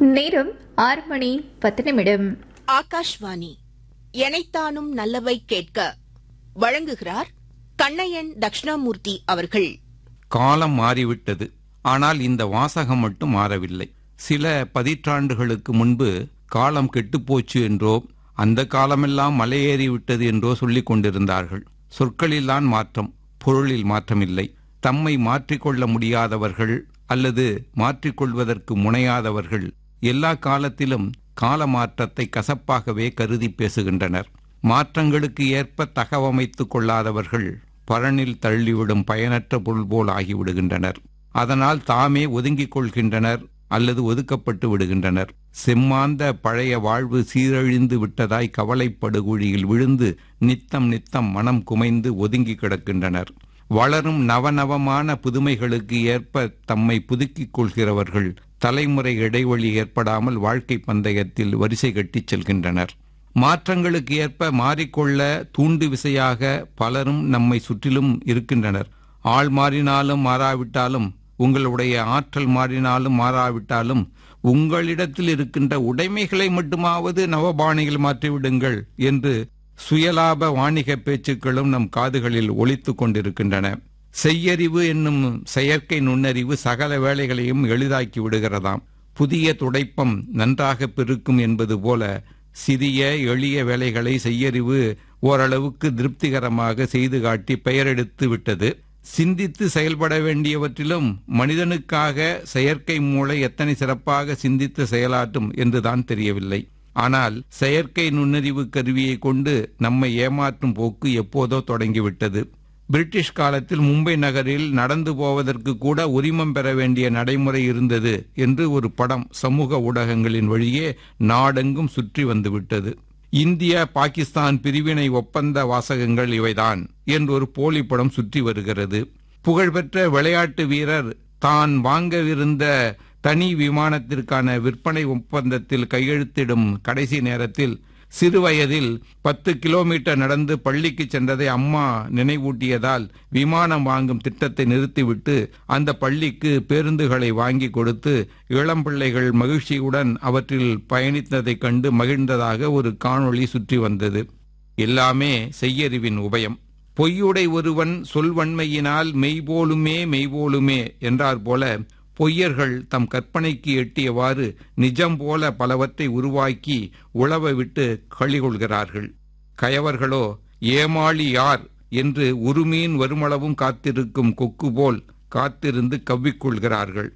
நேரம் ஆறு மணி பத்து நிமிடம் ஆகாஷ்வாணி எனைத்தானும் நல்லவை கேட்க வழங்குகிறார் கண்ணையன் தட்சிணாமூர்த்தி அவர்கள் காலம் மாறிவிட்டது ஆனால் இந்த வாசகம் மட்டும் மாறவில்லை சில பதிற்றாண்டுகளுக்கு முன்பு காலம் கெட்டுப்போச்சு என்றோ அந்த காலமெல்லாம் மலையேறி விட்டது என்றோ சொல்லிக் கொண்டிருந்தார்கள் சொற்களில்தான் மாற்றம் பொருளில் மாற்றமில்லை தம்மை மாற்றிக்கொள்ள முடியாதவர்கள் அல்லது மாற்றிக்கொள்வதற்கு முனையாதவர்கள் எல்லா காலத்திலும் கால மாற்றத்தை கசப்பாகவே கருதி பேசுகின்றனர் மாற்றங்களுக்கு ஏற்ப தகவமைத்துக் கொள்ளாதவர்கள் பரனில் தள்ளிவிடும் பயனற்ற பொருள் போல் ஆகிவிடுகின்றனர் அதனால் தாமே ஒதுங்கிக் கொள்கின்றனர் அல்லது ஒதுக்கப்பட்டு விடுகின்றனர் செம்மாந்த பழைய வாழ்வு சீரழிந்து விட்டதாய் கவலைப்படுகுழியில் விழுந்து நித்தம் நித்தம் மனம் குமைந்து ஒதுங்கி கிடக்கின்றனர் வளரும் நவநவமான புதுமைகளுக்கு ஏற்ப தம்மை புதுக்கிக் கொள்கிறவர்கள் தலைமுறை இடைவெளி ஏற்படாமல் வாழ்க்கை பந்தயத்தில் வரிசை கட்டிச் செல்கின்றனர் மாற்றங்களுக்கு ஏற்ப மாறிக்கொள்ள தூண்டு விசையாக பலரும் நம்மை சுற்றிலும் இருக்கின்றனர் ஆள் மாறினாலும் மாறாவிட்டாலும் உங்களுடைய ஆற்றல் மாறினாலும் மாறாவிட்டாலும் உங்களிடத்தில் இருக்கின்ற உடைமைகளை மட்டுமாவது நவபாணியில் மாற்றிவிடுங்கள் என்று சுயலாப வாணிக பேச்சுக்களும் நம் காதுகளில் ஒலித்துக் கொண்டிருக்கின்றன செய்யறிவு என்னும் செயற்கை நுண்ணறிவு சகல வேலைகளையும் எளிதாக்கி விடுகிறதாம் புதிய துடைப்பம் நன்றாக பெருக்கும் என்பது போல சிறிய எளிய வேலைகளை செய்யறிவு ஓரளவுக்கு திருப்திகரமாக செய்து காட்டி பெயரெடுத்து விட்டது சிந்தித்து செயல்பட வேண்டியவற்றிலும் மனிதனுக்காக செயற்கை மூளை எத்தனை சிறப்பாக சிந்தித்து செயலாற்றும் என்றுதான் தெரியவில்லை ஆனால் செயற்கை நுண்ணறிவு கருவியை கொண்டு நம்மை ஏமாற்றும் போக்கு எப்போதோ தொடங்கிவிட்டது பிரிட்டிஷ் காலத்தில் மும்பை நகரில் நடந்து போவதற்கு கூட உரிமம் பெற வேண்டிய நடைமுறை இருந்தது என்று ஒரு படம் சமூக ஊடகங்களின் வழியே நாடெங்கும் சுற்றி வந்துவிட்டது இந்தியா பாகிஸ்தான் பிரிவினை ஒப்பந்த வாசகங்கள் இவைதான் என்று ஒரு போலி படம் சுற்றி வருகிறது புகழ்பெற்ற விளையாட்டு வீரர் தான் வாங்கவிருந்த தனி விமானத்திற்கான விற்பனை ஒப்பந்தத்தில் கையெழுத்திடும் கடைசி நேரத்தில் சிறுவயதில் பத்து கிலோமீட்டர் நடந்து பள்ளிக்கு சென்றதை அம்மா நினைவூட்டியதால் விமானம் வாங்கும் திட்டத்தை நிறுத்திவிட்டு அந்த பள்ளிக்கு பேருந்துகளை வாங்கி கொடுத்து இளம் பிள்ளைகள் மகிழ்ச்சியுடன் அவற்றில் பயணித்ததைக் கண்டு மகிழ்ந்ததாக ஒரு காணொளி சுற்றி வந்தது எல்லாமே செய்யறிவின் உபயம் பொய்யுடை ஒருவன் சொல்வன்மையினால் மெய்போலுமே மெய்போலுமே என்றார் போல பொய்யர்கள் தம் கற்பனைக்கு எட்டியவாறு நிஜம் போல பலவற்றை உருவாக்கி உழவ விட்டு கழிகொள்கிறார்கள் கயவர்களோ ஏமாளி யார் என்று உருமீன் வருமளவும் காத்திருக்கும் கொக்கு போல் காத்திருந்து கவ்விக்கொள்கிறார்கள்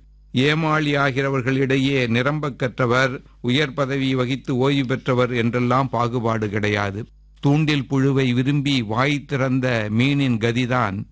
ஏமாளியாகிறவர்களிடையே நிரம்ப கற்றவர் உயர் பதவி வகித்து ஓய்வு பெற்றவர் என்றெல்லாம் பாகுபாடு கிடையாது தூண்டில் புழுவை விரும்பி வாய் திறந்த மீனின் கதிதான்